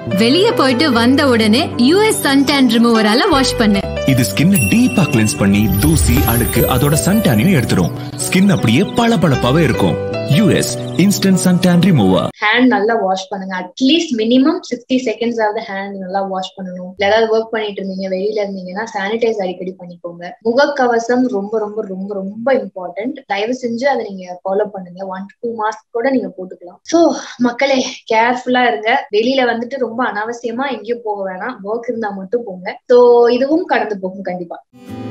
வெளிய போயிட்டு வந்த உடனே யூஎஸ் சன்டான் ரிமூவரால வாஷ் பண்ணு இது ஸ்கின்ன டீப்பா கிளென்ஸ் பண்ணி தூசி அழுக்கு அதோட சன்டானையும் எடுத்துரும் ஸ்கின் அப்படியே பளபளப்பாவே இருக்கும் use instant suntan remover hand நல்லா வாஷ் பண்ணுங்க அட்லீஸ்ட் மினிமம் சிக்ஸ்டி செகண்ட்ஸ் ஆகுது ஹேண்ட் நல்லா வாஷ் பண்ணணும் இல்ல ஏதாவது ஒர்க் பண்ணிட்டு இருந்தீங்க வெளியில இருந்தீங்கன்னா சானிடைஸ் அடிக்கடி பண்ணிக்கோங்க முகக்கவசம் ரொம்ப ரொம்ப ரொம்ப ரொம்ப இம்பார்ட்டன்ட் தயவு செஞ்சு அதை நீங்க ஃபாலோ பண்ணுங்க ஒன் டூ மாஸ்க் கூட நீங்க போட்டுக்கலாம் சோ மக்களே கேர்ஃபுல்லா இருங்க வெளியில வந்துட்டு ரொம்ப அனாவசியமா எங்கேயும் போக வேணாம் ஒர்க் இருந்தா மட்டும் போங்க சோ இதுவும் கடந்து போகும் கண்டிப்பா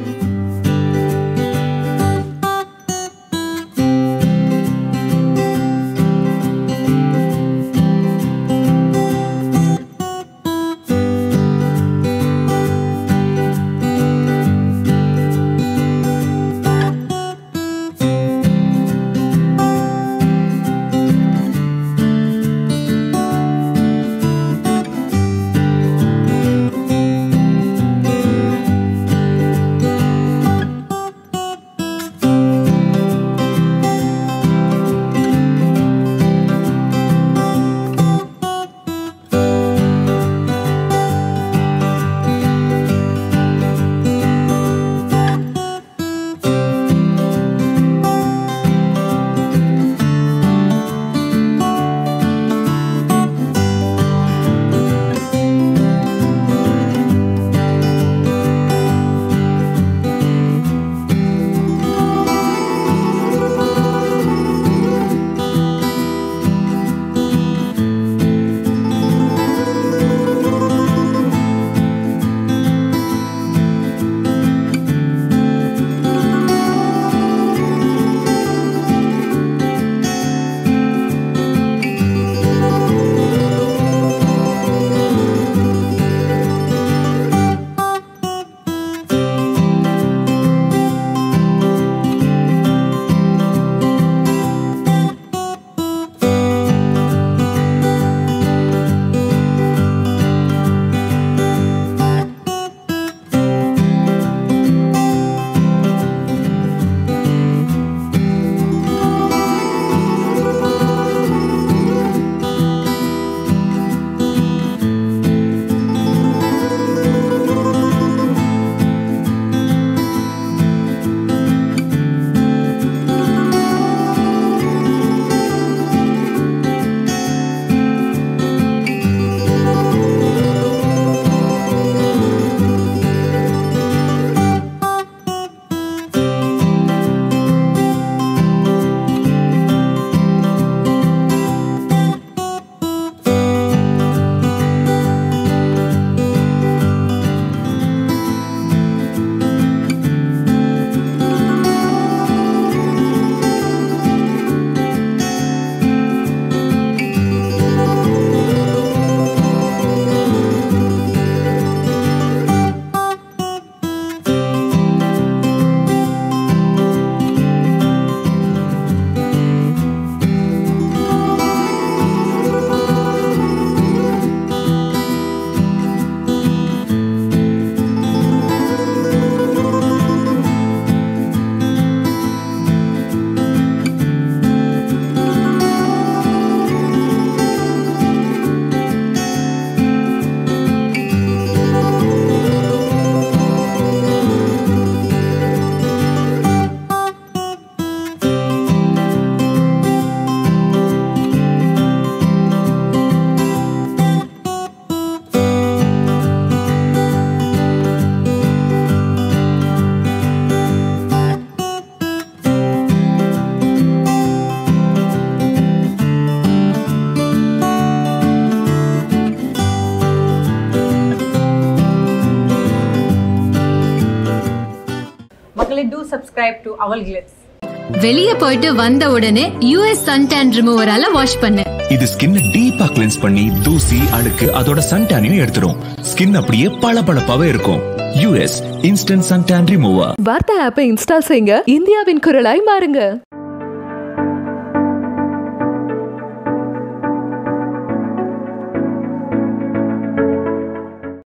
மக்களே do subscribe to Aval Glitz வெளிய போயிட்டு வந்த உடனே யூஎஸ் சன்டான் ரிமூவரால வாஷ் பண்ணு இது ஸ்கின்ன டீப்பா கிளென்ஸ் பண்ணி தூசி அழுக்கு அதோட சன்டானையும் எடுத்துரும் ஸ்கின் அப்படியே பளபளப்பாவே இருக்கும் யூஎஸ் இன்ஸ்டன்ட் சன்டான் ரிமூவர் வார்த்தை ஆப்பை இன்ஸ்டால் செய்யுங்க இந்தியாவின் குரலாய் மாறுங்க